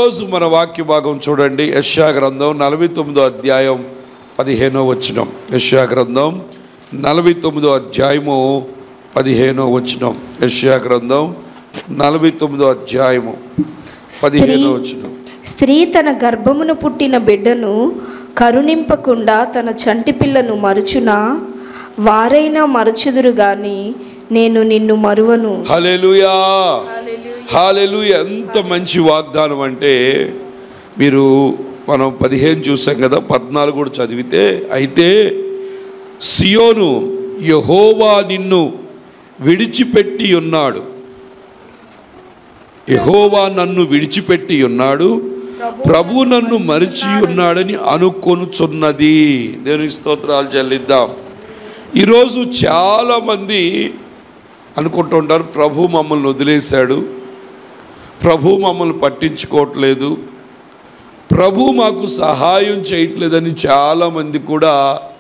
ఈరోజు మన వాక్య భాగం చూడండి యశా గ్రంథం నలభై తొమ్మిదో అధ్యాయం పదిహేనో వచనం యశా గ్రంథం నలభై తొమ్మిదో అధ్యాయము పదిహేనో వచనం యశా గ్రంథం నలభై తొమ్మిదో అధ్యాయము పదిహేనో వచనం స్త్రీ తన గర్భమును పుట్టిన బిడ్డను కరుణింపకుండా తన చంటి పిల్లను మరుచునా వారైనా మరచుదురు గాని నేను నిన్ను మరువను హల్లెలూయా హాలెలూయా ఎంత మంచి వాగ్దానం అంటే మీరు మనం పదిహేను చూసాం కదా పద్నాలుగు కూడా చదివితే అయితే సియోను యహోవా నిన్ను విడిచిపెట్టి ఉన్నాడు యహోవా నన్ను విడిచిపెట్టి ఉన్నాడు ప్రభు నన్ను మరిచి ఉన్నాడని అనుకొనుచున్నది దేవునికి స్తోత్రాలు చెల్లిద్దాం ఈరోజు చాలామంది అనుకుంటుంటారు ప్రభు మమ్మల్ని వదిలేశాడు ప్రభు మమ్మల్ని పట్టించుకోవట్లేదు ప్రభు మాకు సహాయం చేయట్లేదని చాలామంది కూడా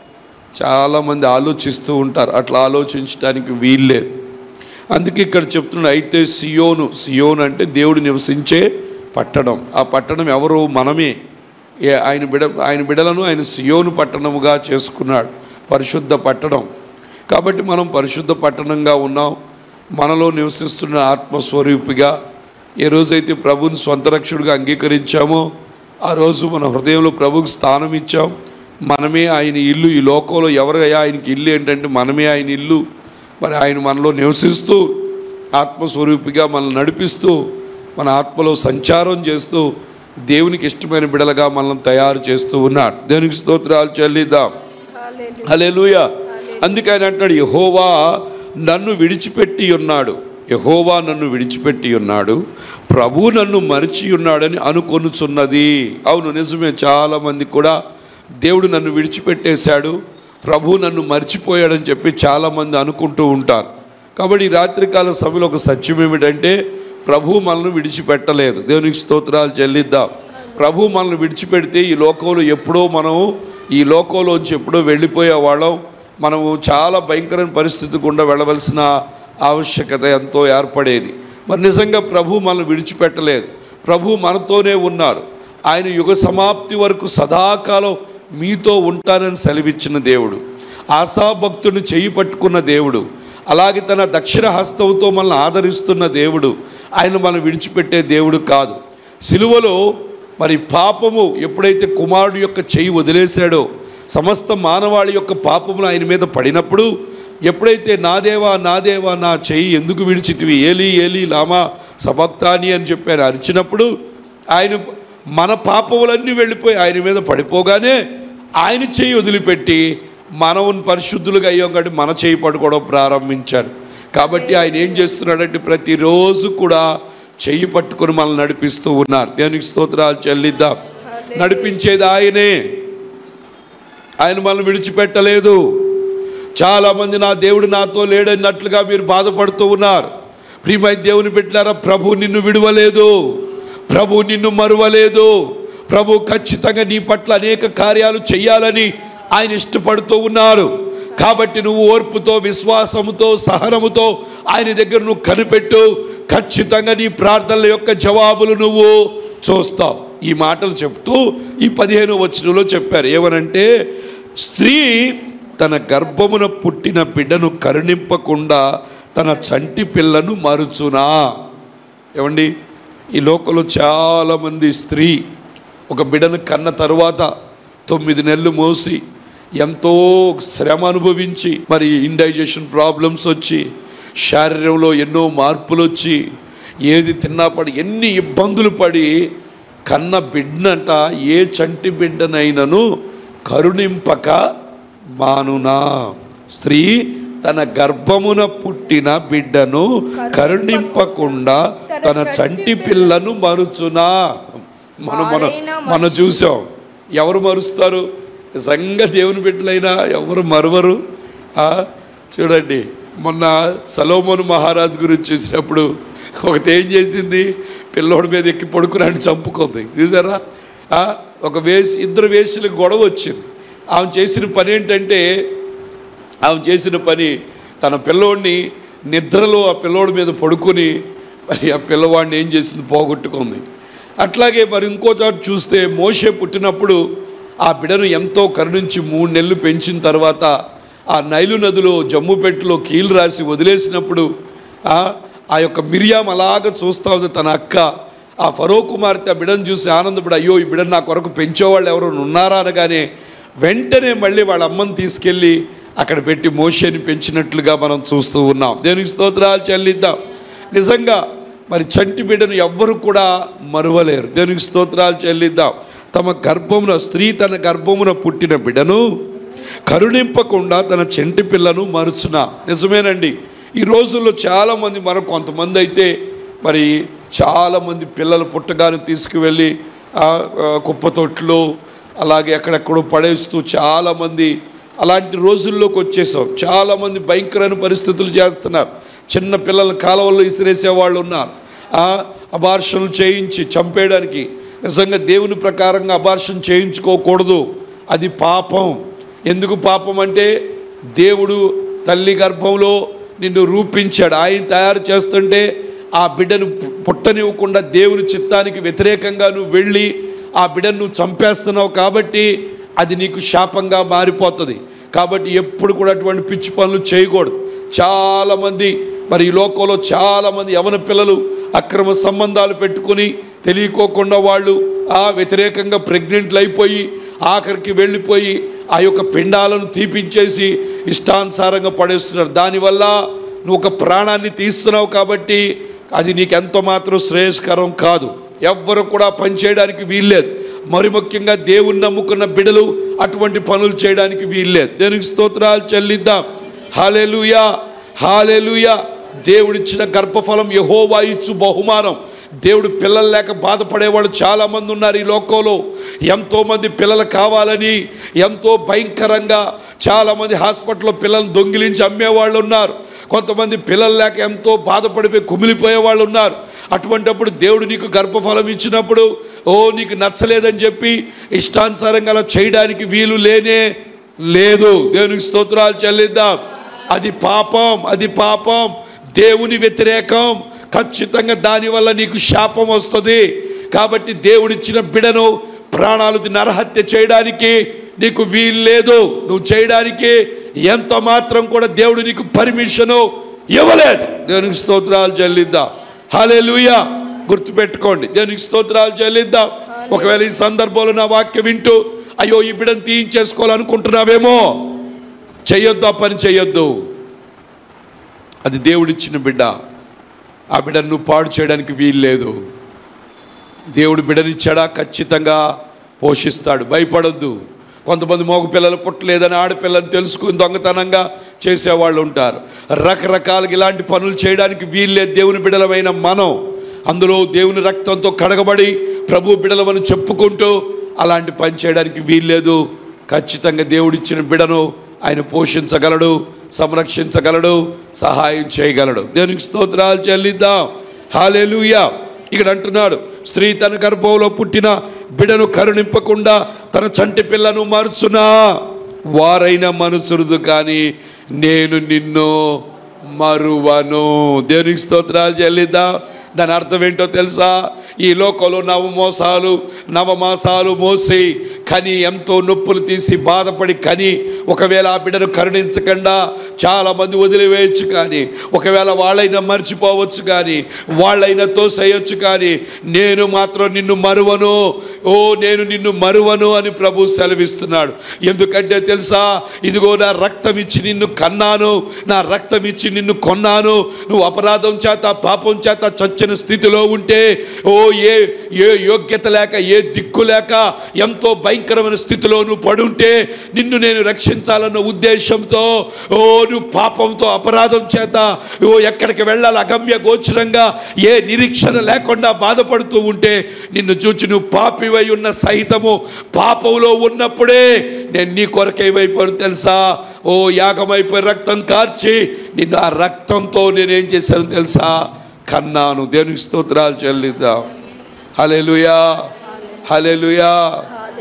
చాలామంది ఆలోచిస్తూ ఉంటారు అట్లా ఆలోచించడానికి వీల్లేదు అందుకే ఇక్కడ చెప్తున్నాడు అయితే సియోను సియోను అంటే దేవుడు నివసించే పట్టణం ఆ పట్టణం ఎవరు మనమే ఏ ఆయన బిడ ఆయన బిడలను ఆయన సియోను పట్టణముగా చేసుకున్నాడు పరిశుద్ధ పట్టణం కాబట్టి మనం పరిశుద్ధ పట్టణంగా ఉన్నాం మనలో నివసిస్తున్న ఆత్మస్వరూపిగా ఏ రోజైతే ప్రభుని స్వంత రక్షకుడిగా అంగీకరించామో ఆ రోజు మన హృదయంలో ప్రభుకి స్థానం ఇచ్చాం మనమే ఆయన ఇల్లు ఈ లోకంలో ఎవరయ్యా ఆయనకి ఇల్లు ఏంటంటే మనమే ఆయన ఇల్లు మరి ఆయన మనలో నివసిస్తూ ఆత్మస్వరూపిగా మనల్ని నడిపిస్తూ మన ఆత్మలో సంచారం చేస్తూ దేవునికి ఇష్టమైన బిడలుగా మనల్ని తయారు చేస్తూ ఉన్నాడు దేవునికి స్తోత్రాలు చెల్లిద్దాం హల్లెలూయ అందుకే ఆయన అంటాడు యహోవా నన్ను విడిచిపెట్టి ఉన్నాడు యహోవా నన్ను విడిచిపెట్టి ఉన్నాడు ప్రభు నన్ను మరిచి ఉన్నాడని అనుకొనుచున్నది అవును నిజమే చాలామంది కూడా దేవుడు నన్ను విడిచిపెట్టేశాడు ప్రభు నన్ను మర్చిపోయాడని చెప్పి చాలామంది అనుకుంటూ ఉంటారు కాబట్టి ఈ రాత్రికాల సభలో ఒక సత్యం ఏమిటంటే ప్రభు మనల్ని విడిచిపెట్టలేదు దేవునికి స్తోత్రాలు చెల్లిద్దాం ప్రభు మనల్ని విడిచిపెడితే ఈ లోకంలో ఎప్పుడో మనం ఈ లోకంలోంచి ఎప్పుడో వెళ్ళిపోయే వాళ్ళం మనము చాలా భయంకరమైన పరిస్థితి గుండా వెళ్ళవలసిన ఆవశ్యకత ఎంతో ఏర్పడేది మరి నిజంగా ప్రభు మనల్ని విడిచిపెట్టలేదు ప్రభు మనతోనే ఉన్నారు ఆయన యుగ సమాప్తి వరకు సదాకాలం మీతో ఉంటానని సెలవిచ్చిన దేవుడు ఆశాభక్తుని చేయి పట్టుకున్న దేవుడు అలాగే తన దక్షిణ హస్తంతో మనల్ని ఆదరిస్తున్న దేవుడు ఆయన మనం విడిచిపెట్టే దేవుడు కాదు సిలువలో మరి పాపము ఎప్పుడైతే కుమారుడు యొక్క చెయ్యి వదిలేశాడో సమస్త మానవాళి యొక్క పాపములు ఆయన మీద పడినప్పుడు ఎప్పుడైతే నా దేవా నా దేవా నా చెయ్యి ఎందుకు విడిచితివి ఏలి ఏలి లామా సభక్తాని అని చెప్పి ఆయన అరిచినప్పుడు ఆయన మన పాపములన్నీ వెళ్ళిపోయి ఆయన మీద పడిపోగానే ఆయన చేయి వదిలిపెట్టి మనం పరిశుద్ధులుగా అయ్యాం కాబట్టి మన చేయి పడుకోవడం ప్రారంభించాడు కాబట్టి ఆయన ఏం చేస్తున్నాడంటే ప్రతిరోజు కూడా చెయ్యి పట్టుకొని మనల్ని నడిపిస్తూ ఉన్నారు దేవునికి స్తోత్రాలు చెల్లిద్దాం నడిపించేది ఆయనే ఆయన మనల్ని విడిచిపెట్టలేదు చాలామంది నా దేవుడు నాతో లేడన్నట్లుగా మీరు బాధపడుతూ ఉన్నారు ప్రియమై దేవుని పెట్టారా ప్రభు నిన్ను విడవలేదు ప్రభు నిన్ను మరువలేదు ప్రభు ఖచ్చితంగా నీ పట్ల అనేక కార్యాలు చేయాలని ఆయన ఇష్టపడుతూ ఉన్నారు కాబట్టి నువ్వు ఓర్పుతో విశ్వాసముతో సహనముతో ఆయన దగ్గర నువ్వు కనిపెట్టు ఖచ్చితంగా నీ ప్రార్థనల యొక్క జవాబులు నువ్వు చూస్తావు ఈ మాటలు చెప్తూ ఈ పదిహేను వచనంలో చెప్పారు ఏమనంటే స్త్రీ తన గర్భమున పుట్టిన బిడ్డను కరుణింపకుండా తన చంటి పిల్లను మరుచునా ఏమండి ఈ లోకంలో చాలామంది స్త్రీ ఒక బిడ్డను కన్న తరువాత తొమ్మిది నెలలు మోసి ఎంతో శ్రమ అనుభవించి మరి ఇండైజెషన్ ప్రాబ్లమ్స్ వచ్చి శారీరంలో ఎన్నో మార్పులు వచ్చి ఏది తిన్నా పడి ఎన్ని ఇబ్బందులు పడి కన్న బిడ్డనంట ఏ చంటి బిడ్డనైనను కరుణింపక మానునా స్త్రీ తన గర్భమున పుట్టిన బిడ్డను కరుణింపకుండా తన చంటి పిల్లను మరుచునా మనం మనం మనం చూసాం ఎవరు మరుస్తారు నిజంగా దేవుని బిడ్డలైనా ఎవరు మరువరు ఆ, చూడండి మొన్న సలోమోను మహారాజు గురించి చూసినప్పుడు ఒకటి ఏం చేసింది పిల్లోడి మీద ఎక్కి పడుకున్నాడు చంపుకుంది చూసారా ఆ, ఒక వేసి ఇద్దరు వేసులకు గొడవ వచ్చింది ఆమె చేసిన పని ఏంటంటే ఆమె చేసిన పని తన పిల్లోడిని నిద్రలో ఆ పిల్లోడి మీద పడుకొని మరి ఆ పిల్లవాడిని ఏం చేసింది పోగొట్టుకుంది అట్లాగే మరి ఇంకో చోట చూస్తే మోషే పుట్టినప్పుడు ఆ బిడను ఎంతో కరుణించి మూడు నెలలు పెంచిన తర్వాత ఆ నైలు నదిలో జమ్ముపెట్టులో కీలు రాసి వదిలేసినప్పుడు ఆ ఆ యొక్క మిరియాం అలాగ చూస్తూ ఉంది తన అక్క ఆ ఫరో కుమార్తె ఆ బిడను చూసి ఆనందపడి అయ్యో ఈ బిడను నా కొరకు పెంచేవాళ్ళు ఎవరు ఉన్నారా అనగానే వెంటనే మళ్ళీ వాళ్ళ అమ్మని తీసుకెళ్ళి అక్కడ పెట్టి మోషేని పెంచినట్లుగా మనం చూస్తూ ఉన్నాం దేనికి స్తోత్రాలు చెల్లిద్దాం నిజంగా మరి చంటి బిడ్డను ఎవ్వరు కూడా మరువలేరు దేనికి స్తోత్రాలు చెల్లిద్దాం తమ గర్భమున స్త్రీ తన గర్భమున పుట్టిన బిడ్డను కరుణింపకుండా తన చెంటి పిల్లను మరుచున నిజమేనండి ఈ రోజుల్లో చాలామంది మనం కొంతమంది అయితే మరి చాలామంది పిల్లలు పుట్టగానే తీసుకువెళ్ళి ఆ, ఆ, కుప్పతొట్లో అలాగే ఎక్కడెక్కడో పడేస్తూ చాలామంది అలాంటి రోజుల్లోకి వచ్చేసాం చాలామంది భయంకరమైన పరిస్థితులు చేస్తున్నారు చిన్న పిల్లల కాలువల్లో ఇసిరేసే వాళ్ళు ఉన్నారు ఆ అబార్షన్లు చేయించి చంపేయడానికి నిజంగా దేవుని ప్రకారంగా అబార్షన్ చేయించుకోకూడదు అది పాపం ఎందుకు పాపం అంటే దేవుడు తల్లి గర్భంలో నిన్ను రూపించాడు ఆయన తయారు చేస్తుంటే ఆ బిడ్డను పు- పుట్టనివ్వకుండా దేవుని చిత్తానికి వ్యతిరేకంగా నువ్వు వెళ్ళి ఆ బిడ్డను నువ్వు చంపేస్తున్నావు కాబట్టి అది నీకు శాపంగా మారిపోతుంది కాబట్టి ఎప్పుడు కూడా అటువంటి పిచ్చి పనులు చేయకూడదు చాలామంది మరి ఈ లోకంలో చాలామంది యవన పిల్లలు అక్రమ సంబంధాలు పెట్టుకుని తెలియకోకుండా వాళ్ళు ఆ వ్యతిరేకంగా ప్రెగ్నెంట్లు అయిపోయి ఆఖరికి వెళ్ళిపోయి ఆ యొక్క పిండాలను తీపించేసి ఇష్టానుసారంగా పడేస్తున్నారు దానివల్ల నువ్వు ఒక ప్రాణాన్ని తీస్తున్నావు కాబట్టి అది నీకు ఎంత మాత్రం శ్రేయస్కరం కాదు ఎవ్వరు కూడా పనిచేయడానికి వీల్లేదు మరి ముఖ్యంగా దేవుణ్ణి నమ్ముకున్న బిడలు అటువంటి పనులు చేయడానికి వీల్లేదు దేనికి స్తోత్రాలు చెల్లిద్దాం హాలెలుయా హాలెలుయా దేవుడిచ్చిన గర్భఫలం యహోవా ఇచ్చు బహుమానం దేవుడు పిల్లలు లేక బాధపడేవాళ్ళు చాలామంది ఉన్నారు ఈ లోకంలో ఎంతోమంది పిల్లలు కావాలని ఎంతో భయంకరంగా చాలామంది హాస్పిటల్లో పిల్లల్ని దొంగిలించి అమ్మేవాళ్ళు ఉన్నారు కొంతమంది పిల్లలు లేక ఎంతో బాధపడిపోయి కుమిలిపోయే వాళ్ళు ఉన్నారు అటువంటప్పుడు దేవుడు నీకు గర్భఫలం ఇచ్చినప్పుడు ఓ నీకు నచ్చలేదని చెప్పి ఇష్టానుసారంగా అలా చేయడానికి వీలు లేనే లేదు దేవునికి స్తోత్రాలు చెల్లిద్దాం అది పాపం అది పాపం దేవుని వ్యతిరేకం ఖచ్చితంగా దానివల్ల నీకు శాపం వస్తుంది కాబట్టి దేవుడిచ్చిన బిడను ప్రాణాలు నరహత్య చేయడానికి నీకు వీలు లేదు నువ్వు చేయడానికి ఎంత మాత్రం కూడా దేవుడు నీకు పర్మిషను ఇవ్వలేదు దేవునికి స్తోత్రాలు చెల్లిద్దాం హాలే గుర్తుపెట్టుకోండి దేవునికి స్తోత్రాలు చెల్లిద్దాం ఒకవేళ ఈ సందర్భంలో నా వాక్యం వింటూ అయ్యో ఈ బిడను తీయించేసుకోవాలనుకుంటున్నావేమో చెయ్యొద్దు ఆ పని చెయ్యొద్దు అది దేవుడిచ్చిన బిడ్డ ఆ బిడ్డను నువ్వు పాడు చేయడానికి వీలు లేదు దేవుడు బిడ్డనిచ్చాడా ఖచ్చితంగా పోషిస్తాడు భయపడొద్దు కొంతమంది మగ పిల్లలు పుట్టలేదని ఆడపిల్లని తెలుసుకుని దొంగతనంగా చేసేవాళ్ళు ఉంటారు రకరకాలుగా ఇలాంటి పనులు చేయడానికి వీల్లేదు దేవుని బిడలమైన మనం అందులో దేవుని రక్తంతో కడగబడి ప్రభు బిడలమని చెప్పుకుంటూ అలాంటి పని చేయడానికి వీల్లేదు ఖచ్చితంగా దేవుడిచ్చిన బిడను ఆయన పోషించగలడు సంరక్షించగలడు సహాయం చేయగలడు దేవునికి స్తోత్రాలు చెల్లిద్దాం హాలేలుయా ఇక్కడ అంటున్నాడు స్త్రీ తన గర్భంలో పుట్టిన బిడను కరుణింపకుండా తన చంటి పిల్లను మరుచునా వారైనా మనుసురుదు కానీ నేను నిన్ను మరువను దేవునికి స్తోత్రాలు చెల్లిద్దా దాని అర్థం ఏంటో తెలుసా ఈ లోకంలో నవమోసాలు నవమాసాలు మోసి కని ఎంతో నొప్పులు తీసి బాధపడి కని ఒకవేళ ఆ బిడ్డను కరుణించకుండా చాలామంది వదిలివేయచ్చు కానీ ఒకవేళ వాళ్ళైనా మర్చిపోవచ్చు కానీ వాళ్ళైనా తోసేయచ్చు కానీ నేను మాత్రం నిన్ను మరువను ఓ నేను నిన్ను మరువను అని ప్రభు సెలవిస్తున్నాడు ఎందుకంటే తెలుసా ఇదిగో నా రక్తం ఇచ్చి నిన్ను కన్నాను నా రక్తం ఇచ్చి నిన్ను కొన్నాను నువ్వు అపరాధం చేత పాపం చేత చచ్చిన స్థితిలో ఉంటే ఓ ఏ ఏ యోగ్యత లేక ఏ దిక్కు లేక ఎంతో భయంకరమైన స్థితిలో నువ్వు పడుంటే నిన్ను నేను రక్షించాలన్న ఉద్దేశంతో ఓ నువ్వు పాపంతో అపరాధం చేత ఓ ఎక్కడికి వెళ్ళాలి అగమ్య గోచరంగా ఏ నిరీక్షణ లేకుండా బాధపడుతూ ఉంటే నిన్ను చూచి నువ్వు పాపివై ఉన్న సహితము పాపంలో ఉన్నప్పుడే నేను నీ కొరకై వైపోను తెలుసా ఓ యాగమైపోయి రక్తం కార్చి నిన్ను ఆ రక్తంతో నేనేం చేశాను తెలుసా కన్నాను దేవునికి స్తోత్రాలు చెల్లిద్దాం హలెలుయా హలెలుయా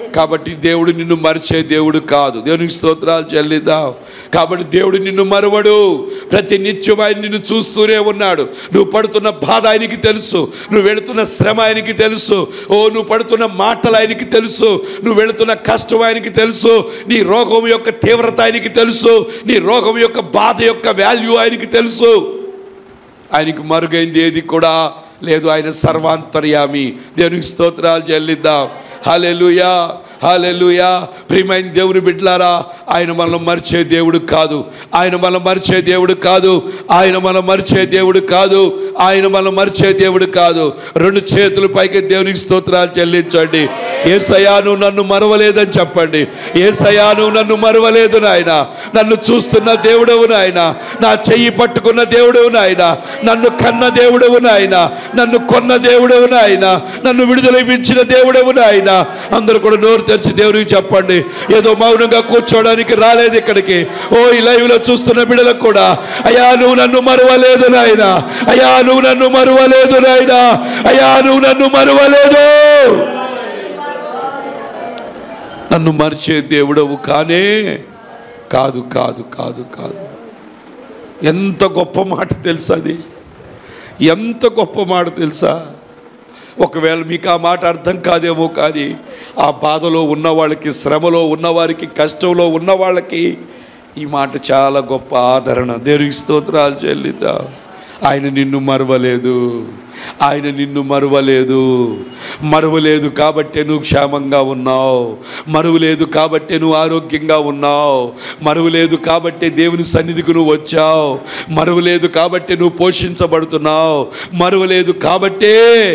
కాబట్టి దేవుడు నిన్ను మరిచే దేవుడు కాదు దేవునికి స్తోత్రాలు చెల్లిద్దాం కాబట్టి దేవుడు నిన్ను మరవడు ప్రతి నిత్యం ఆయన నిన్ను చూస్తూనే ఉన్నాడు నువ్వు పడుతున్న బాధ ఆయనకి తెలుసు నువ్వు వెళుతున్న శ్రమ ఆయనకి తెలుసు ఓ నువ్వు పడుతున్న మాటలు ఆయనకి తెలుసు నువ్వు వెళుతున్న కష్టం ఆయనకి తెలుసు నీ రోగం యొక్క తీవ్రత ఆయనకి తెలుసు నీ రోగం యొక్క బాధ యొక్క వాల్యూ ఆయనకి తెలుసు ఆయనకి మరుగైంది ఏది కూడా లేదు ఆయన సర్వాంతర్యామి దేవునికి స్తోత్రాలు చెల్లిద్దాం హాలెలుయా హాలెలుయా ప్రియమైన దేవుని బిడ్డలారా ఆయన మనం మరిచే దేవుడు కాదు ఆయన మనం మరిచే దేవుడు కాదు ఆయన మనం మరిచే దేవుడు కాదు ఆయన మనం మరిచే దేవుడు కాదు రెండు చేతుల పైకి దేవునికి స్తోత్రాలు చెల్లించండి ఏసయ్యా నువ్వు నన్ను మరవలేదని చెప్పండి ఏసయ్యా నువ్వు నన్ను మరవలేదు నాయన నన్ను చూస్తున్న దేవుడవు నాయన నా చెయ్యి పట్టుకున్న దేవుడవు నాయన నన్ను కన్న దేవుడవు నాయన నన్ను కొన్న దేవుడవు నాయన నన్ను విడుదలపించిన దేవుడవు నాయన అందరూ కూడా నోరు తెరిచి దేవుడికి చెప్పండి ఏదో మౌనంగా కూర్చోవడానికి రాలేదు ఇక్కడికి ఓ ఈ లైవ్ లో చూస్తున్న బిడ్డలకు కూడా అయ్యా నువ్వు నన్ను మరవలేదు నాయన అయ్యా నువ్వు నన్ను మరవలేదు నాయన అయ్యా నువ్వు నన్ను మరవలేదు నన్ను మరిచే దేవుడవు కానే కాదు కాదు కాదు కాదు ఎంత గొప్ప మాట తెలుసా అది ఎంత గొప్ప మాట తెలుసా ఒకవేళ మీకు ఆ మాట అర్థం కాదేమో కానీ ఆ బాధలో ఉన్న వాళ్ళకి శ్రమలో ఉన్నవారికి కష్టంలో ఉన్న వాళ్ళకి ఈ మాట చాలా గొప్ప ఆదరణ దేవునికి స్తోత్రాలు చెల్లిద్దాం ఆయన నిన్ను మరవలేదు ఆయన నిన్ను మరువలేదు మరువలేదు కాబట్టే నువ్వు క్షేమంగా ఉన్నావు మరువలేదు కాబట్టే నువ్వు ఆరోగ్యంగా ఉన్నావు మరువలేదు కాబట్టే దేవుని సన్నిధికి నువ్వు వచ్చావు మరువలేదు కాబట్టే నువ్వు పోషించబడుతున్నావు మరువలేదు కాబట్టే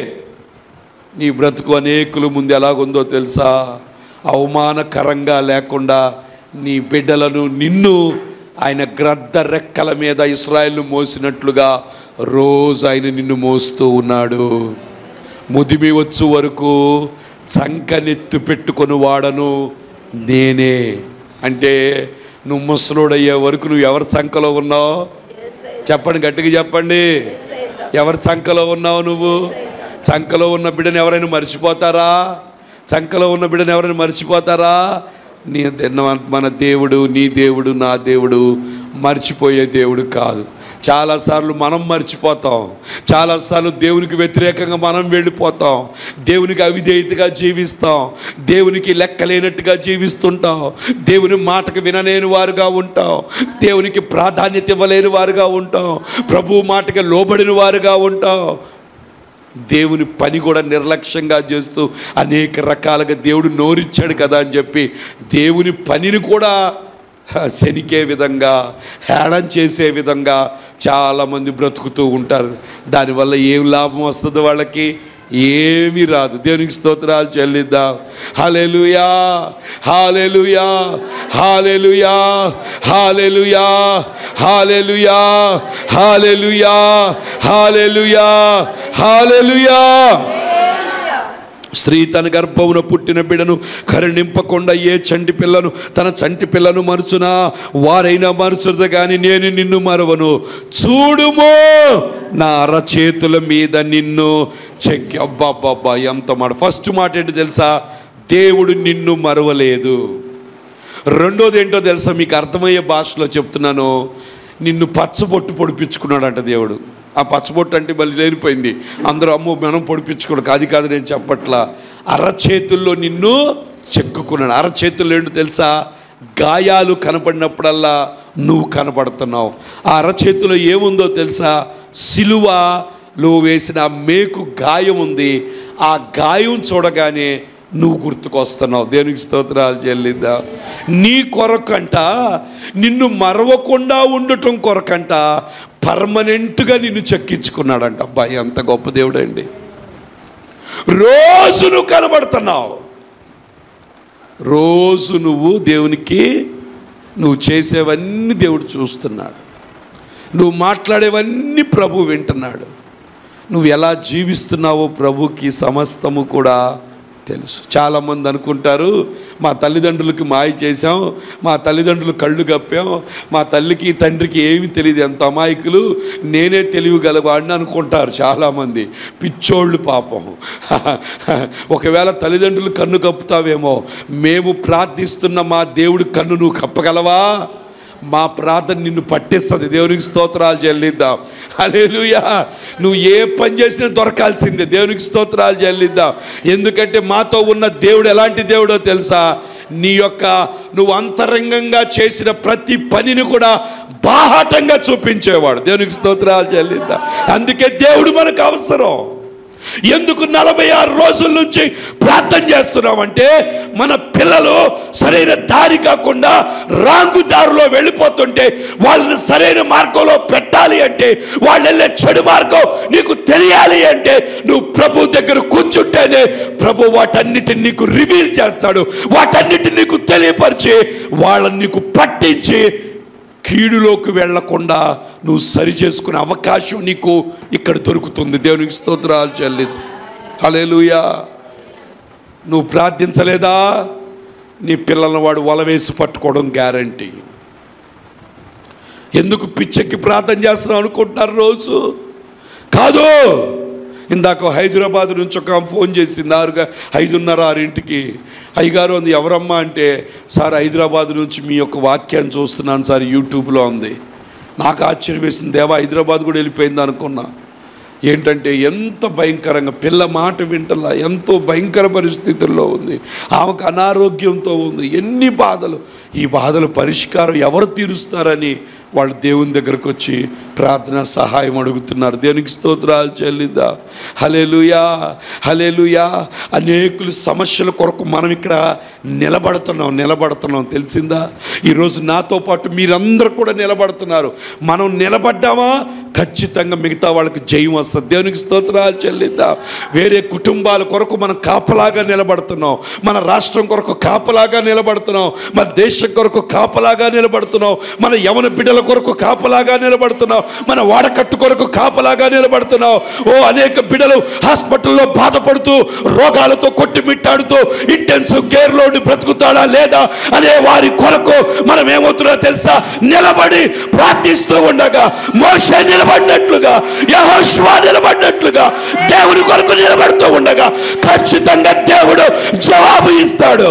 నీ బ్రతుకు అనేకుల ముందు ఎలాగుందో తెలుసా అవమానకరంగా లేకుండా నీ బిడ్డలను నిన్ను ఆయన గ్రద్ద రెక్కల మీద ఇస్రాయల్ను మోసినట్లుగా రోజు ఆయన నిన్ను మోస్తూ ఉన్నాడు ముదిమి వచ్చు వరకు చంకనెత్తు పెట్టుకొని వాడను నేనే అంటే నువ్వు ముసలోడయ్యే వరకు నువ్వు ఎవరి చంకలో ఉన్నావు చెప్పండి గట్టిగా చెప్పండి ఎవరి చంకలో ఉన్నావు నువ్వు చంకలో ఉన్న బిడ్డను ఎవరైనా మర్చిపోతారా చంకలో ఉన్న బిడ్డను ఎవరైనా మర్చిపోతారా నీ దిన్న- మన దేవుడు నీ దేవుడు నా దేవుడు మర్చిపోయే దేవుడు కాదు చాలాసార్లు మనం మర్చిపోతాం చాలాసార్లు దేవునికి వ్యతిరేకంగా మనం వెళ్ళిపోతాం దేవునికి అవిధేయతగా జీవిస్తాం దేవునికి లెక్కలేనట్టుగా జీవిస్తుంటాం దేవుని మాటకు వినలేని వారుగా ఉంటాం దేవునికి ప్రాధాన్యత ఇవ్వలేని వారుగా ఉంటాం ప్రభు మాటకి లోబడిన వారుగా ఉంటాం దేవుని పని కూడా నిర్లక్ష్యంగా చేస్తూ అనేక రకాలుగా దేవుడు నోరిచ్చాడు కదా అని చెప్పి దేవుని పనిని కూడా హ, శనికే విధంగా హేళన చేసే విధంగా చాలామంది బ్రతుకుతూ ఉంటారు దానివల్ల ఏం లాభం వస్తుంది వాళ్ళకి ఏమీ రాదు దేవునికి స్తోత్రాలు చెల్లిద్దాం hallelujah hallelujah hallelujah hallelujah hallelujah hallelujah hallelujah hallelujah స్త్రీ తన గర్భమున పుట్టిన బిడను కరుణింపకుండా ఏ చంటి పిల్లను తన చంటి పిల్లను మరుచునా వారైనా మరుచుదు కానీ నేను నిన్ను మరవను చూడుమో నా అరచేతుల మీద నిన్ను చెక్కి అబ్బాబ్బాబ్బా ఎంత మాట ఫస్ట్ మాట ఏంటి తెలుసా దేవుడు నిన్ను మరవలేదు రెండోది ఏంటో తెలుసా మీకు అర్థమయ్యే భాషలో చెప్తున్నాను నిన్ను పచ్చబొట్టు పొడిపించుకున్నాడంట దేవుడు ఆ పచ్చబొట్టు అంటే మళ్ళీ లేనిపోయింది అందరూ అమ్మో మనం పొడిపించుకోడు అది కాదు నేను చెప్పట్లా అరచేతుల్లో నిన్ను చెక్కుకున్నాడు అరచేతుల్లో ఏంటో తెలుసా గాయాలు కనపడినప్పుడల్లా నువ్వు కనపడుతున్నావు ఆ అరచేతిలో ఏముందో తెలుసా సిలువలో వేసిన ఆ మేకు గాయం ఉంది ఆ గాయం చూడగానే నువ్వు గుర్తుకొస్తున్నావు దేవునికి స్తోత్రాలు చెల్లిద్దా నీ కొరకంట నిన్ను మరవకుండా ఉండటం కొరకంట పర్మనెంట్గా నిన్ను చెక్కించుకున్నాడంట అబ్బాయి ఎంత గొప్ప దేవుడు అండి రోజు నువ్వు కనబడుతున్నావు రోజు నువ్వు దేవునికి నువ్వు చేసేవన్నీ దేవుడు చూస్తున్నాడు నువ్వు మాట్లాడేవన్నీ ప్రభు వింటున్నాడు నువ్వు ఎలా జీవిస్తున్నావో ప్రభుకి సమస్తము కూడా తెలుసు చాలామంది అనుకుంటారు మా తల్లిదండ్రులకి మాయ చేశాం మా తల్లిదండ్రులు కళ్ళు కప్పాం మా తల్లికి తండ్రికి ఏమి తెలియదు ఎంత అమాయకులు నేనే తెలియగలవాడిని అనుకుంటారు చాలామంది పిచ్చోళ్ళు పాపం ఒకవేళ తల్లిదండ్రులు కన్ను కప్పుతావేమో మేము ప్రార్థిస్తున్న మా దేవుడి కన్ను నువ్వు కప్పగలవా మా ప్రార్థన నిన్ను పట్టిస్తుంది దేవునికి స్తోత్రాలు చెల్లిద్దాం హల్లెలూయా నువ్వు ఏ పని చేసినా దొరకాల్సిందే దేవునికి స్తోత్రాలు చెల్లిద్దాం ఎందుకంటే మాతో ఉన్న దేవుడు ఎలాంటి దేవుడో తెలుసా నీ యొక్క నువ్వు అంతరంగంగా చేసిన ప్రతి పనిని కూడా బాహాటంగా చూపించేవాడు దేవునికి స్తోత్రాలు చెల్లిద్దాం అందుకే దేవుడు మనకు అవసరం ఎందుకు నలభై ఆరు రోజుల నుంచి ప్రార్థన చేస్తున్నామంటే మన పిల్లలు సరైన దారి కాకుండా రాంగు దారిలో వెళ్ళిపోతుంటే వాళ్ళని సరైన మార్గంలో పెట్టాలి అంటే వాళ్ళు వెళ్ళే చెడు మార్గం నీకు తెలియాలి అంటే నువ్వు ప్రభు దగ్గర కూర్చుంటేనే ప్రభు వాటన్నిటిని నీకు రివీల్ చేస్తాడు వాటన్నిటిని నీకు తెలియపరిచి వాళ్ళని నీకు పట్టించి కీడులోకి వెళ్లకుండా నువ్వు సరి చేసుకునే అవకాశం నీకు ఇక్కడ దొరుకుతుంది దేవునికి స్తోత్రాలు చెల్లిద్దు హల్లెలూయా నువ్వు ప్రార్థించలేదా నీ పిల్లలను వాడు వలవేసి పట్టుకోవడం గ్యారంటీ ఎందుకు పిచ్చెక్కి ప్రార్థన చేస్తున్నావు అనుకుంటున్నారు రోజు కాదు ఇందాక హైదరాబాద్ నుంచి ఒక ఆమె ఫోన్ చేసింది ఆరుగా ఐదున్నర ఆరింటికి అయ్యగారు అంది ఎవరమ్మా అంటే సార్ హైదరాబాద్ నుంచి మీ యొక్క వాక్యాన్ని చూస్తున్నాను సార్ యూట్యూబ్లో ఉంది నాకు ఆశ్చర్యం వేసింది దేవా హైదరాబాద్ కూడా వెళ్ళిపోయింది అనుకున్నా ఏంటంటే ఎంత భయంకరంగా పిల్ల మాట వింటలా ఎంతో భయంకర పరిస్థితుల్లో ఉంది ఆమెకు అనారోగ్యంతో ఉంది ఎన్ని బాధలు ఈ బాధల పరిష్కారం ఎవరు తీరుస్తారని వాళ్ళు దేవుని దగ్గరకు వచ్చి ప్రార్థన సహాయం అడుగుతున్నారు దేవునికి స్తోత్రాలు చెల్లిద్దా హలేలుయా హలేలుయా అనేకులు సమస్యల కొరకు మనం ఇక్కడ నిలబడుతున్నాం నిలబడుతున్నాం తెలిసిందా ఈరోజు నాతో పాటు మీరందరూ కూడా నిలబడుతున్నారు మనం నిలబడ్డామా ఖచ్చితంగా మిగతా వాళ్ళకి జయం వస్తుంది దేవునికి స్తోత్రాలు చెల్లిద్దాం వేరే కుటుంబాల కొరకు మనం కాపలాగా నిలబడుతున్నాం మన రాష్ట్రం కొరకు కాపలాగా నిలబడుతున్నాం మన దేశం కొరకు కాపలాగా నిలబడుతున్నాం మన యవన బిడ్డల కొరకు కాపలాగా నిలబడుతున్నాం మన వాడకట్టు కొరకు కాపలాగా నిలబడుతున్నాం ఓ అనేక బిడ్డలు హాస్పిటల్లో బాధపడుతూ రోగాలతో కొట్టుమిట్టాడుతూ ఇంటెన్సివ్ కేర్లో బ్రతుకుతాడా లేదా అనే వారి కొరకు మనం ఏమవుతున్నా తెలుసా నిలబడి ప్రార్థిస్తూ ఉండగా మోసే నిలబడినట్లుగా యహోష్వా నిలబడినట్లుగా దేవుని కొరకు నిలబడుతూ ఉండగా ఖచ్చితంగా దేవుడు జవాబు ఇస్తాడు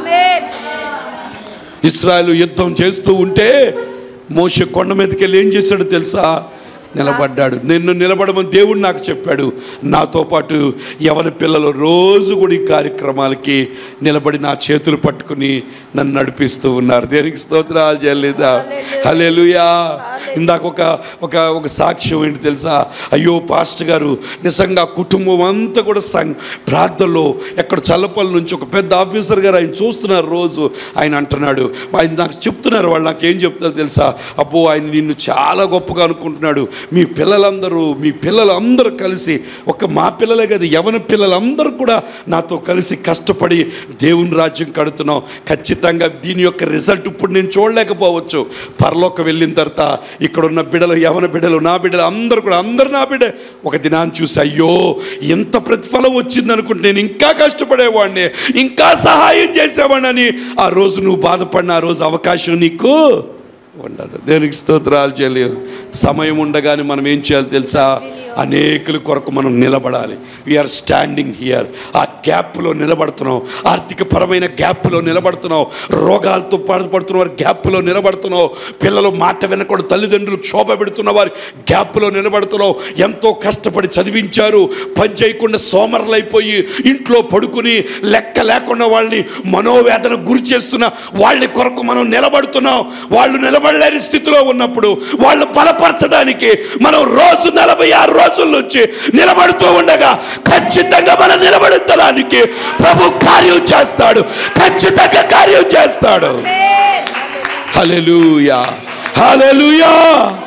ఇస్రాయల్ యుద్ధం చేస్తూ ఉంటే మోషే కొండ మీదకి వెళ్ళి ఏం చేశాడు తెలుసా నిలబడ్డాడు నిన్ను నిలబడమని దేవుడు నాకు చెప్పాడు నాతో పాటు యవన పిల్లలు రోజు కూడా ఈ కార్యక్రమాలకి నిలబడి నా చేతులు పట్టుకుని నన్ను నడిపిస్తూ ఉన్నారు దేనికి స్తోత్రాలు చేయలేదా హలేలుయా ఇందాక ఒక ఒక ఒక సాక్ష్యం ఏంటి తెలుసా అయ్యో పాస్టర్ గారు నిజంగా కుటుంబం అంతా కూడా సంఘ ప్రార్థనలో ఎక్కడ చల్లపల్లి నుంచి ఒక పెద్ద ఆఫీసర్ గారు ఆయన చూస్తున్నారు రోజు ఆయన అంటున్నాడు ఆయన నాకు చెప్తున్నారు వాళ్ళు నాకు ఏం చెప్తారు తెలుసా అబ్బో ఆయన నిన్ను చాలా గొప్పగా అనుకుంటున్నాడు మీ పిల్లలందరూ మీ పిల్లలందరూ కలిసి ఒక మా పిల్లలే కదా యవన పిల్లలందరూ కూడా నాతో కలిసి కష్టపడి దేవుని రాజ్యం కడుతున్నాం ఖచ్చితంగా దీని యొక్క రిజల్ట్ ఇప్పుడు నేను చూడలేకపోవచ్చు పరలోక వెళ్ళిన తర్వాత ఇక్కడ ఉన్న బిడ్డలు యవన బిడ్డలు నా బిడ్డలు అందరూ కూడా అందరు నా బిడ్డ ఒక దినాన్ని చూసి అయ్యో ఎంత ప్రతిఫలం వచ్చింది అనుకుంటే నేను ఇంకా కష్టపడేవాడిని ఇంకా సహాయం చేసేవాడిని ఆ రోజు నువ్వు బాధపడిన ఆ రోజు అవకాశం నీకు ఉండదు దేనికి స్తోత్రాలు చేయలేదు సమయం ఉండగానే మనం ఏం చేయాలి తెలుసా అనేకుల కొరకు మనం నిలబడాలి వీఆర్ స్టాండింగ్ హియర్ ఆ గ్యాప్లో నిలబడుతున్నాం ఆర్థిక పరమైన గ్యాప్లో నిలబడుతున్నాం రోగాలతో బాధపడుతున్న వారి గ్యాప్లో నిలబడుతున్నాం పిల్లలు మాట వినకూడదు తల్లిదండ్రులు క్షోభ పెడుతున్న వారి గ్యాప్లో నిలబడుతున్నాం ఎంతో కష్టపడి చదివించారు పని చేయకుండా సోమరులైపోయి ఇంట్లో పడుకుని లెక్క లేకుండా వాళ్ళని మనోవేదన గురి చేస్తున్న వాళ్ళ కొరకు మనం నిలబడుతున్నాం వాళ్ళు నిలబడలేని స్థితిలో ఉన్నప్పుడు వాళ్ళు బలపరచడానికి మనం రోజు నలభై ఆరు రోజుల నుంచి నిలబడుతూ ఉండగా ఖచ్చితంగా మనం నిలబడతడానికి ప్రభు కార్యం చేస్తాడు ఖచ్చితంగా కార్యం చేస్తాడు హల్లెలూయా హల్లెలూయా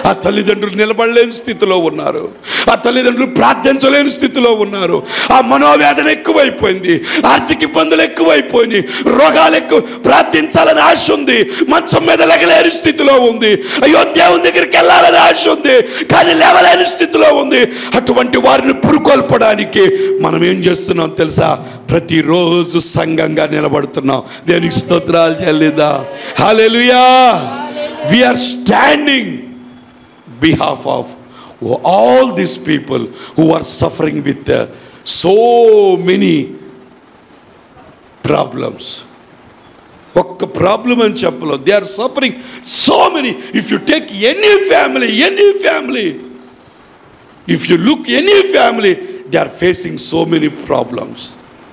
ఆ తల్లిదండ్రులు నిలబడలేని స్థితిలో ఉన్నారు ఆ తల్లిదండ్రులు ప్రార్థించలేని స్థితిలో ఉన్నారు ఆ మనోవేదన ఎక్కువైపోయింది ఆర్థిక ఇబ్బందులు ఎక్కువైపోయినాయి రోగాలు ఎక్కువ ప్రార్థించాలని ఆశ ఉంది మంచం మీద లెగలేని స్థితిలో ఉంది అయ్యో దేవుని దగ్గరికి వెళ్ళాలని ఆశ ఉంది కానీ లేవలేని స్థితిలో ఉంది అటువంటి వారిని పురుకొల్పడానికి మనం ఏం చేస్తున్నాం తెలుసా ప్రతిరోజు సంఘంగా నిలబడుతున్నాం దేనికి స్తోత్రాలు చెల్లిదా hallelujah we are standing behalf of all these people who are suffering with uh, so many problems. ఒక్క ప్రాబ్లం అని చెప్పలో they are suffering so many if you take any family any family if you look any family they are facing so many problems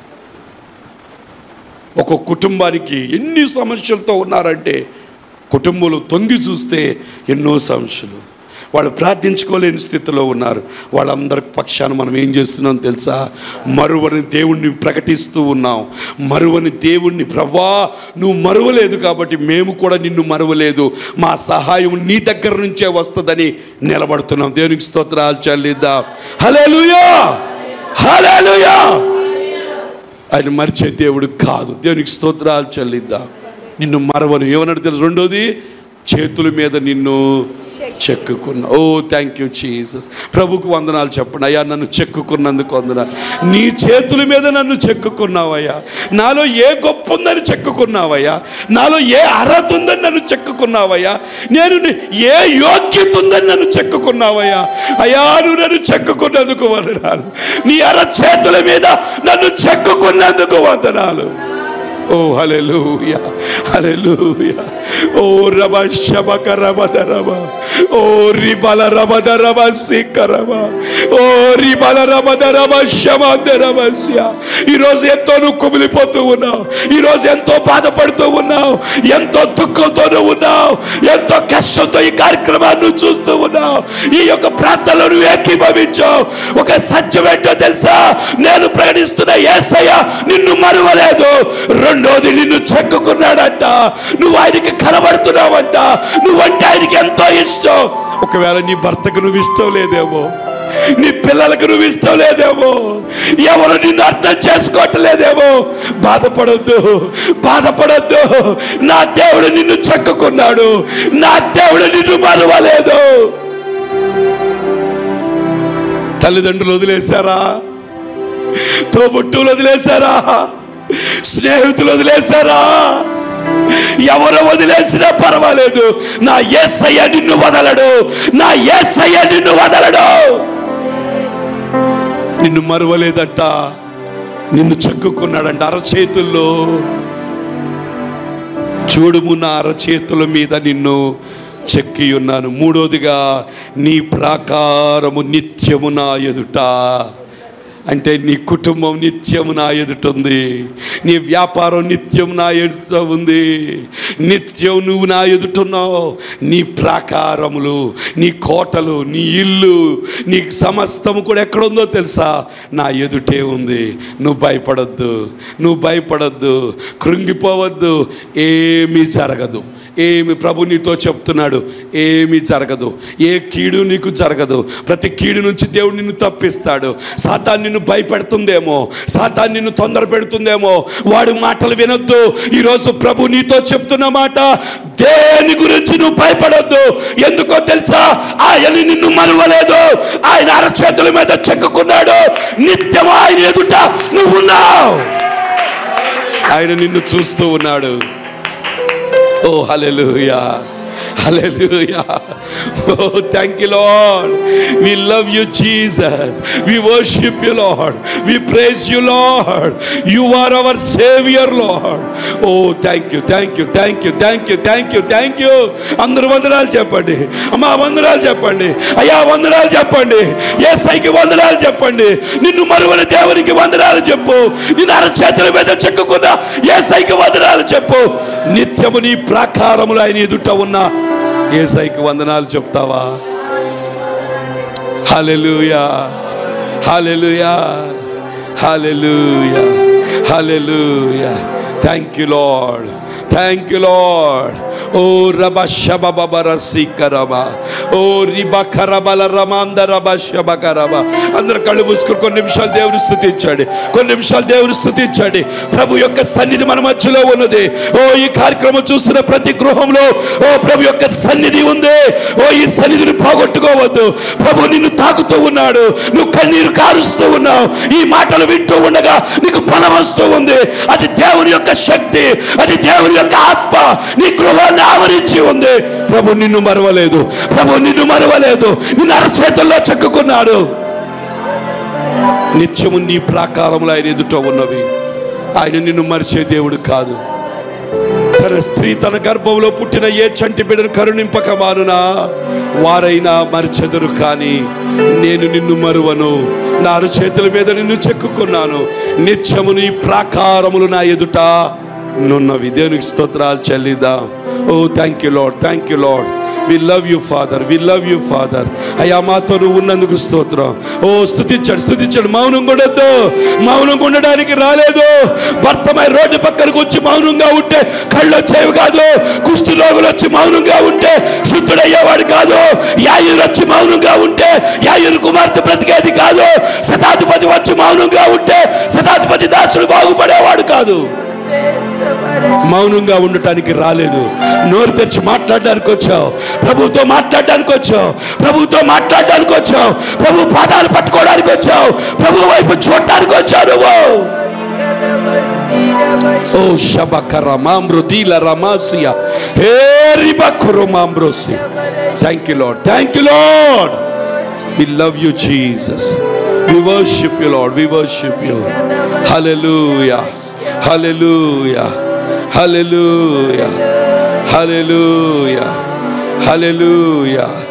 ఒక కుటుంబానికి ఎన్ని సమస్యలతో ఉన్నారంటే కుటుంబంలో తొంగి చూస్తే ఎన్నో సమస్యలు వాళ్ళు ప్రార్థించుకోలేని స్థితిలో ఉన్నారు వాళ్ళందరి పక్షాన మనం ఏం చేస్తున్నాం తెలుసా మరువని దేవుణ్ణి ప్రకటిస్తూ ఉన్నాం మరువని దేవుణ్ణి ప్రభా నువ్వు మరువలేదు కాబట్టి మేము కూడా నిన్ను మరువలేదు మా సహాయం నీ దగ్గర నుంచే వస్తుందని నిలబడుతున్నాం దేవునికి స్తోత్రాలు చెల్లిద్దాం హల్లెలూయా హల్లెలూయా ఆయన మరిచే దేవుడు కాదు దేవునికి స్తోత్రాలు చెల్లిద్దాం నిన్ను మరవను ఏమన్నాడు తెలుసు రెండోది చేతుల మీద నిన్ను చెక్కుకున్నా ఓ థ్యాంక్ యూ చీసస్ ప్రభుకు వందనాలు చెప్పండి అయ్యా నన్ను చెక్కుకున్నందుకు వందనాలు నీ చేతుల మీద నన్ను చెక్కుకున్నావయ్యా నాలో ఏ గొప్ప ఉందని చెక్కుకున్నావయ్యా నాలో ఏ అర్హత ఉందని నన్ను చెక్కుకున్నావయ్యా నేను ని- ఏ యోగ్యత ఉందని నన్ను చెక్కుకున్నావయ్యా అయ్యా నువ్వు నన్ను చెక్కుకున్నందుకు వందనాలు నీ అర చేతుల మీద నన్ను చెక్కుకున్నందుకు వందనాలు ఓ హల్లెలూయా హల్లెలూయా ఓ రబ శబక రబద రబ ఓ రిబల రబద రబ సిక్క రబ ఓ రిబల రబద రబ శబద రబస్య ఈరోజు ఎంతో నువ్వు కుమిలిపోతూ ఉన్నావు ఈరోజు ఎంతో బాధపడుతూ ఉన్నావు ఎంతో దుఃఖంతో నువ్వు ఉన్నావు ఎంతో కష్టంతో ఈ కార్యక్రమాన్ని నువ్వు చూస్తూ ఉన్నావు ఈ యొక్క ప్రాంతంలో నువ్వు ఏకీభవించావు ఒక సత్యం ఏంటో తెలుసా నేను ప్రకటిస్తున్న ఏసయ్య నిన్ను మరువలేదు రెండోది నిన్ను చెక్కుకున్నాడంట నువ్వు ఆయనకి కనబడుతున్నావంట నువ్వంటే ఆయనకి ఎంతో ఇష్టం ఒకవేళ నీ భర్తకు నువ్వు ఇష్టం లేదేమో నీ పిల్లలకు నువ్వు ఇష్టం లేదేమో ఎవరు నిన్ను అర్థం చేసుకోవట్లేదేమో బాధపడొద్దు బాధపడొద్దు నా దేవుడు నిన్ను చెక్కుకున్నాడు నా దేవుడు నిన్ను మరువలేదు తల్లిదండ్రులు వదిలేశారా తోబుట్టులు వదిలేశారా స్నేహితులు వదిలేశారా ఎవరు వదిలేసినా పర్వాలేదు నా ఏసయ్య నిన్ను వదలడు నా ఏసయ్య నిన్ను వదలడు నిన్ను మరువలేదంట నిన్ను చెక్కుకున్నాడంట అరచేతుల్లో చూడుము నా అరచేతుల మీద నిన్ను చెక్కి ఉన్నాను మూడోదిగా నీ ప్రాకారము నిత్యము నా ఎదుట అంటే నీ కుటుంబం నిత్యము నా ఎదుట ఉంది నీ వ్యాపారం నిత్యం నా ఎదుట ఉంది నిత్యం నువ్వు నా ఎదుటున్నావు నీ ప్రాకారములు నీ కోటలు నీ ఇల్లు నీ సమస్తము కూడా ఎక్కడుందో తెలుసా నా ఎదుటే ఉంది నువ్వు భయపడొద్దు నువ్వు భయపడొద్దు కృంగిపోవద్దు ఏమీ జరగదు ఏమి ప్రభు నీతో చెప్తున్నాడు ఏమీ జరగదు ఏ కీడు నీకు జరగదు ప్రతి కీడు నుంచి దేవుడు నిన్ను తప్పిస్తాడు సాతాన్ నిన్ను భయపెడుతుందేమో సాతాన్ నిన్ను తొందర పెడుతుందేమో వాడి మాటలు వినొద్దు ఈరోజు ప్రభు నీతో చెప్తున్న మాట దేని గురించి నువ్వు భయపడొద్దు ఎందుకో తెలుసా ఆయన నిన్ను మరువలేదు ఆయన అరచేతుల మీద చెక్కుకున్నాడు నిత్యం ఆయన ఎదుట నువ్వు ఉన్నావు ఆయన నిన్ను చూస్తూ ఉన్నాడు oh hallelujah hallelujah oh thank you Lord we love you Jesus we worship you Lord we praise you Lord you are our saviour Lord oh thank you thank you thank you thank you thank you thank you అందరు వందనాలు చెప్పండి అమ్మా వందనాలు చెప్పండి అయ్యా వందనాలు చెప్పండి ఏసైకి వందనాలు చెప్పండి నిన్ను మరువని దేవునికి వందనాలు చెప్పు నిన్ను అరచేతుల మీద చెక్కుకున్న ఏసైకి వందనాలు చెప్పు నిత్యము నీ ప్రాకారములు ఆయన ఎదుట ఉన్న ఏసైకి వందనాలు చెప్తావా hallelujah hallelujah hallelujah hallelujah thank you Lord thank you Lord ఓ రబ శబబర సిక్కరబ ఓ రిబ కరబల రమాంద రబ శబకరబ అందరు కళ్ళు మూసుకుని కొన్ని నిమిషాలు దేవుని స్థుతించండి కొన్ని నిమిషాలు దేవుని స్థుతించండి ప్రభు యొక్క సన్నిధి మన మధ్యలో ఉన్నది ఓ ఈ కార్యక్రమం చూస్తున్న ప్రతి గృహంలో ఓ ప్రభు యొక్క సన్నిధి ఉంది ఓ ఈ సన్నిధిని పోగొట్టుకోవద్దు ప్రభు నిన్ను తాకుతూ ఉన్నాడు నువ్వు కన్నీరు కారుస్తూ ఉన్నావు ఈ మాటలు వింటూ ఉండగా నీకు బలం వస్తూ ఉంది అది దేవుని యొక్క శక్తి అది దేవుని యొక్క ఆత్మ నీ గృహాన్ని ఆవరించి ఉంది ప్రభు నిన్ను మరవలేదు ప్రభు నిన్ను మరవలేదు నిన్ను అరచేతుల్లో చెక్కుకున్నాడు నిత్యము నీ ప్రాకారములు ఆయన ఎదుట ఉన్నవి ఆయన నిన్ను మరిచే దేవుడు కాదు తన స్త్రీ తన గర్భంలో పుట్టిన ఏ చంటి బిడ్డను కరుణింపక మానునా వారైనా మరిచెదరు కానీ నేను నిన్ను మరువను నా అరచేతుల మీద నిన్ను చెక్కుకున్నాను నిత్యము నీ ప్రాకారములు నా ఎదుట నున్నవి దేవునికి స్తోత్రాలు చెల్లిదా oh thank you Lord thank you Lord we love you Father we love you Father అయ్యా మాతో నువ్వు ఉన్నందుకు స్తోత్రం ఓ స్థుతించాడు స్థుతించాడు మౌనం ఉండొద్దు మౌనం ఉండడానికి రాలేదు భర్తమై రోడ్డు పక్కనకు వచ్చి మౌనంగా ఉంటే కళ్ళు వచ్చేవి కాదు కుష్టి రోగులు వచ్చి మౌనంగా ఉంటే శుద్ధుడయ్యేవాడు కాదు యాయురు వచ్చి మౌనంగా ఉంటే యాయురు కుమార్తె బ్రతికేది కాదు శతాధిపతి వచ్చి మౌనంగా ఉంటే శతాధిపతి దాసుడు బాగుపడేవాడు కాదు మౌనంగా ఉండటానికి రాలేదు నోరు తెరిచి మాట్లాడడానికి వచ్చావు ప్రభుతో మాట్లాడడానికి వచ్చావు ప్రభుతో మాట్లాడడానికి వచ్చావు ప్రభు పాదాలు పట్టుకోవడానికి వచ్చావు ప్రభు వైపు చూడటానికి వచ్చావు నువ్వు ఓ శబకర మామృదీల రమాసియ హే రిబకురు మామృసి thank you Lord thank you Lord we love you Jesus we worship you Lord we worship you hallelujah hallelujah hallelujah hallelujah hallelujah